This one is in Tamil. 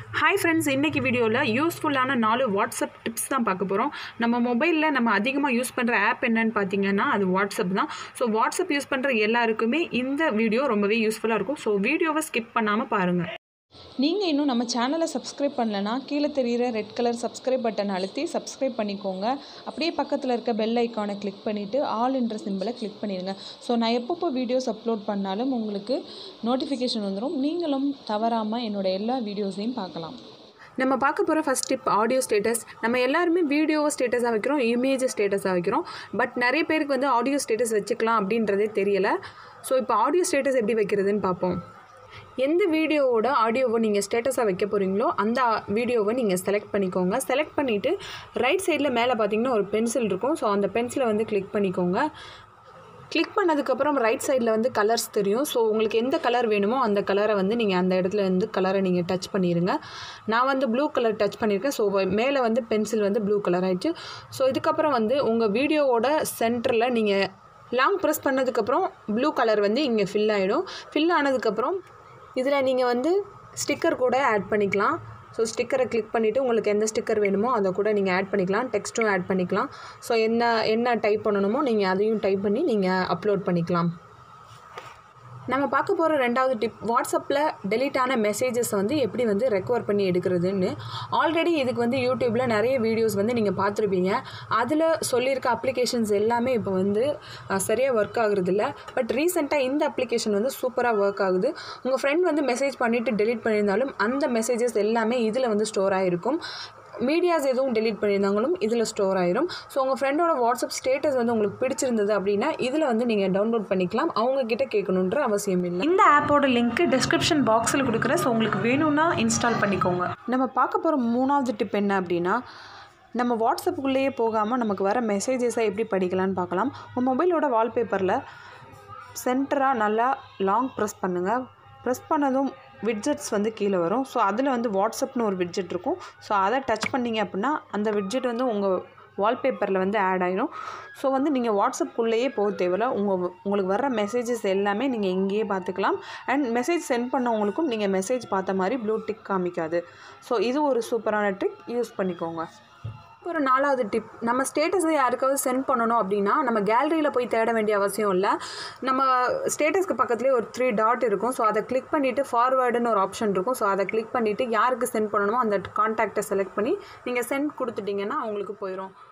ஹாய் ஃப்ரெண்ட்ஸ் இன்றைக்கி வீடியோவில் யூஸ்ஃபுல்லான நாலு வாட்ஸ்அப் டிப்ஸ் தான் பார்க்க போகிறோம் நம்ம மொபைலில் நம்ம அதிகமாக யூஸ் பண்ணுற ஆப் என்னன்னு பார்த்தீங்கன்னா அது வாட்ஸ்அப் தான் ஸோ வாட்ஸ்அப் யூஸ் பண்ணுற எல்லாருக்குமே இந்த வீடியோ ரொம்பவே யூஸ்ஃபுல்லாக இருக்கும் ஸோ வீடியோவை ஸ்கிப் பண்ணாமல் பாருங்கள் நீங்கள் இன்னும் நம்ம சேனலை சப்ஸ்கிரைப் பண்ணலனா கீழே தெரிகிற ரெட் கலர் சப்ஸ்கிரைப் பட்டன் அழுத்தி சப்ஸ்கிரைப் பண்ணிக்கோங்க அப்படியே பக்கத்தில் இருக்க பெல் ஐக்கானை கிளிக் பண்ணிவிட்டு ஆல் என்ற சிம்பிளை கிளிக் பண்ணிடுங்க ஸோ நான் எப்பப்போ வீடியோஸ் அப்லோட் பண்ணாலும் உங்களுக்கு நோட்டிஃபிகேஷன் வந்துடும் நீங்களும் தவறாமல் என்னோட எல்லா வீடியோஸையும் பார்க்கலாம் நம்ம பார்க்க போகிற ஃபஸ்ட் டிப் ஆடியோ ஸ்டேட்டஸ் நம்ம எல்லாருமே வீடியோ ஸ்டேட்டஸாக வைக்கிறோம் இமேஜ் ஸ்டேட்டஸாக வைக்கிறோம் பட் நிறைய பேருக்கு வந்து ஆடியோ ஸ்டேட்டஸ் வச்சுக்கலாம் அப்படின்றதே தெரியலை ஸோ இப்போ ஆடியோ ஸ்டேட்டஸ் எப்படி வைக்கிறதுன்னு பார்ப்போம் எந்த வீடியோவோட ஆடியோவை நீங்கள் ஸ்டேட்டஸாக வைக்க போகிறீங்களோ அந்த வீடியோவை நீங்கள் செலக்ட் பண்ணிக்கோங்க செலக்ட் பண்ணிவிட்டு ரைட் சைடில் மேலே பார்த்தீங்கன்னா ஒரு பென்சில் இருக்கும் ஸோ அந்த பென்சிலை வந்து கிளிக் பண்ணிக்கோங்க கிளிக் பண்ணதுக்கப்புறம் ரைட் சைடில் வந்து கலர்ஸ் தெரியும் ஸோ உங்களுக்கு எந்த கலர் வேணுமோ அந்த கலரை வந்து நீங்கள் அந்த இடத்துல வந்து கலரை நீங்கள் டச் பண்ணிடுங்க நான் வந்து ப்ளூ கலர் டச் பண்ணியிருக்கேன் ஸோ மேலே வந்து பென்சில் வந்து ப்ளூ கலர் ஆயிடுச்சு ஸோ இதுக்கப்புறம் வந்து உங்கள் வீடியோவோட சென்டரில் நீங்கள் லாங் ப்ரெஸ் பண்ணதுக்கப்புறம் ப்ளூ கலர் வந்து இங்கே ஃபில் ஆகிடும் ஃபில் ஆனதுக்கப்புறம் இதில் நீங்கள் வந்து ஸ்டிக்கர் கூட ஆட் பண்ணிக்கலாம் ஸோ ஸ்டிக்கரை கிளிக் பண்ணிவிட்டு உங்களுக்கு எந்த ஸ்டிக்கர் வேணுமோ அதை கூட நீங்கள் ஆட் பண்ணிக்கலாம் டெக்ஸ்ட்டும் ஆட் பண்ணிக்கலாம் ஸோ என்ன என்ன டைப் பண்ணணுமோ நீங்கள் அதையும் டைப் பண்ணி நீங்கள் அப்லோட் பண்ணிக்கலாம் நம்ம பார்க்க போகிற ரெண்டாவது டிப் வாட்ஸ்அப்பில் டெலீட் ஆன மெசேஜஸ் வந்து எப்படி வந்து ரெக்கவர் பண்ணி எடுக்கிறதுன்னு ஆல்ரெடி இதுக்கு வந்து யூடியூப்பில் நிறைய வீடியோஸ் வந்து நீங்கள் பார்த்துருப்பீங்க அதில் சொல்லியிருக்க அப்ளிகேஷன்ஸ் எல்லாமே இப்போ வந்து சரியாக ஒர்க் ஆகுறதில்ல பட் ரீசெண்டாக இந்த அப்ளிகேஷன் வந்து சூப்பராக ஒர்க் ஆகுது உங்கள் ஃப்ரெண்ட் வந்து மெசேஜ் பண்ணிவிட்டு டெலீட் பண்ணியிருந்தாலும் அந்த மெசேஜஸ் எல்லாமே இதில் வந்து ஸ்டோர் ஆகிருக்கும் மீடியாஸ் எதுவும் டெலீட் பண்ணியிருந்தாங்களும் இதில் ஸ்டோர் ஆயிரும் ஸோ உங்கள் ஃப்ரெண்டோட வாட்ஸ்அப் ஸ்டேட்டஸ் வந்து உங்களுக்கு பிடிச்சிருந்தது அப்படின்னா இதில் வந்து நீங்கள் டவுன்லோட் பண்ணிக்கலாம் அவங்க கிட்ட கேட்கணுன்ற அவசியம் இல்லை இந்த ஆப்போட லிங்க்கு டிஸ்கிரிப்ஷன் பாக்ஸில் கொடுக்குறேன் ஸோ உங்களுக்கு வேணும்னா இன்ஸ்டால் பண்ணிக்கோங்க நம்ம பார்க்க போகிற மூணாவது டிப் என்ன அப்படின்னா நம்ம வாட்ஸ்அப்புக்குள்ளேயே போகாமல் நமக்கு வர மெசேஜஸை எப்படி படிக்கலாம்னு பார்க்கலாம் உங்கள் மொபைலோட வால்பேப்பரில் சென்டராக நல்லா லாங் ப்ரெஸ் பண்ணுங்கள் ப்ரெஸ் பண்ணதும் விட்ஜெட்ஸ் வந்து கீழே வரும் ஸோ அதில் வந்து வாட்ஸ்அப்னு ஒரு விட்ஜெட் இருக்கும் ஸோ அதை டச் பண்ணிங்க அப்படின்னா அந்த விட்ஜெட் வந்து உங்கள் வால்பேப்பரில் வந்து ஆட் ஆகிடும் ஸோ வந்து நீங்கள் வாட்ஸ்அப்புள்ளேயே போக தேவையில்ல உங்கள் உங்களுக்கு வர்ற மெசேஜஸ் எல்லாமே நீங்கள் இங்கேயே பார்த்துக்கலாம் அண்ட் மெசேஜ் சென்ட் பண்ணவங்களுக்கும் நீங்கள் மெசேஜ் பார்த்த மாதிரி ப்ளூ டிக் காமிக்காது ஸோ இது ஒரு சூப்பரான ட்ரிக் யூஸ் பண்ணிக்கோங்க ஒரு நாலாவது டிப் நம்ம ஸ்டேட்டஸை யாருக்காவது சென்ட் பண்ணணும் அப்படின்னா நம்ம கேலரியில் போய் தேட வேண்டிய அவசியம் இல்லை நம்ம ஸ்டேட்டஸ்க்கு பக்கத்துலேயே ஒரு த்ரீ டாட் இருக்கும் ஸோ அதை கிளிக் பண்ணிவிட்டு ஃபார்வேர்டுன்னு ஒரு ஆப்ஷன் இருக்கும் ஸோ அதை கிளிக் பண்ணிவிட்டு யாருக்கு சென்ட் பண்ணணுமோ அந்த கான்டாக்டை செலக்ட் பண்ணி நீங்கள் சென்ட் கொடுத்துட்டிங்கன்னா அவங்களுக்கு போயிடும்